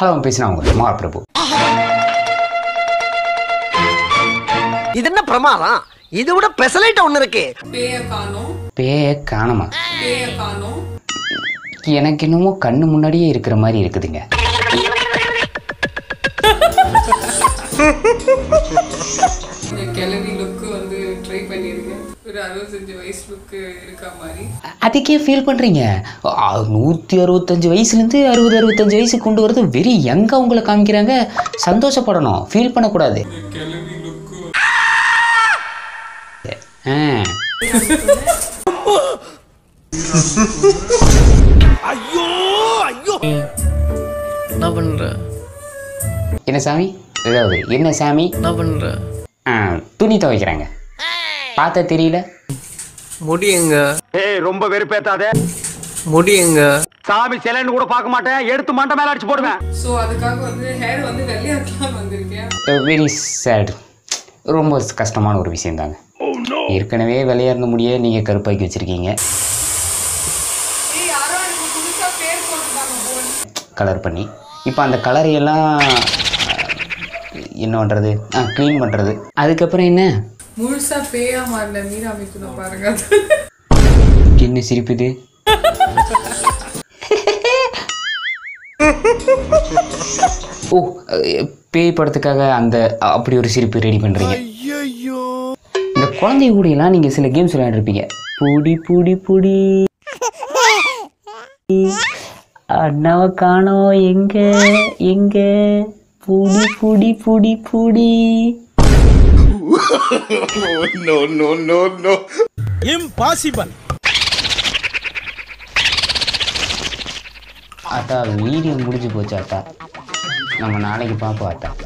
Hello பேசினா அவங்க மகாபிரபு இது என்ன பிரமாதம் இது விட பெசலைட் ஒண்ணு இருக்கு பேய காணோம் பேய காணமா பேய காணோம் எனக்கு என்னமோ கண்ணு முன்னாடியே இருக்கிற மாதிரி இருக்குதுங்க இந்த கிளவி லுக்கு வந்து ட்ரை பண்ணியிருக்கேன் ஒரு அறுபத்தஞ்சு வயசு லுக்கு இருக்கா மாதிரி அதுக்கே ஃபீல் பண்ணுறீங்க நூற்றி அறுபத்தஞ்சு வயசுலேருந்து அறுபது அறுபத்தஞ்சு வயசு கொண்டு வரது வெரி யங்காக உங்களை காமிக்கிறாங்க சந்தோஷப்படணும் ஃபீல் பண்ணக்கூடாது ஆ என்ன பண்ற என்ன சாமி ஏதாவது என்ன சாமி என்ன பண்ற ஆ துணி துவைக்கிறாங்க பார்த்தா தெரியல முடியுங்க ஏய் ரொம்ப வெறுப்பேத்தாத முடியுங்க சாமி சிலைன்னு கூட பார்க்க மாட்டேன் எடுத்து மண்டை மேல அடிச்சு போடுவேன் ஸோ அதுக்காக வந்து ஹேர் வந்து வெள்ளையாக்கலாம் வந்திருக்கேன் வெரி சேட் ரொம்ப கஷ்டமான ஒரு விஷயம் தாங்க ஏற்கனவே விளையாட முடிய நீங்கள் கருப்பாக்கி வச்சுருக்கீங்க ஏய் யாரோ எனக்கு புதுசா பேர் போட்டுருந்தாங்க போன் கலர் பண்ணி இப்போ அந்த கலரையெல்லாம் என்ன பண்ணுறது ஆ க்ளீன் பண்ணுறது அதுக்கப்புறம் என்ன முழுசா பேயா மாறின மீரா மிதுன பாருங்க அது. என்ன சிரிப்புது ஓ அஹ், பேய் படத்துக்காக அந்த அப்படி ஒரு சிரிப்பு ரெடி பண்ணுறீங்க இந்த குழந்தை கூடயெல்லாம் நீங்கள் சில கேம்ஸ் விளையாண்டுருப்பீங்க புடி புடி புடி அண்ணாவை காணோம் எங்க எங்க புடி புடி புடி புடி அத்தா வீடியோ முடிஞ்சு போச்சு அத்தா நம்ம நாளைக்கு பார்ப்போம் அத்தா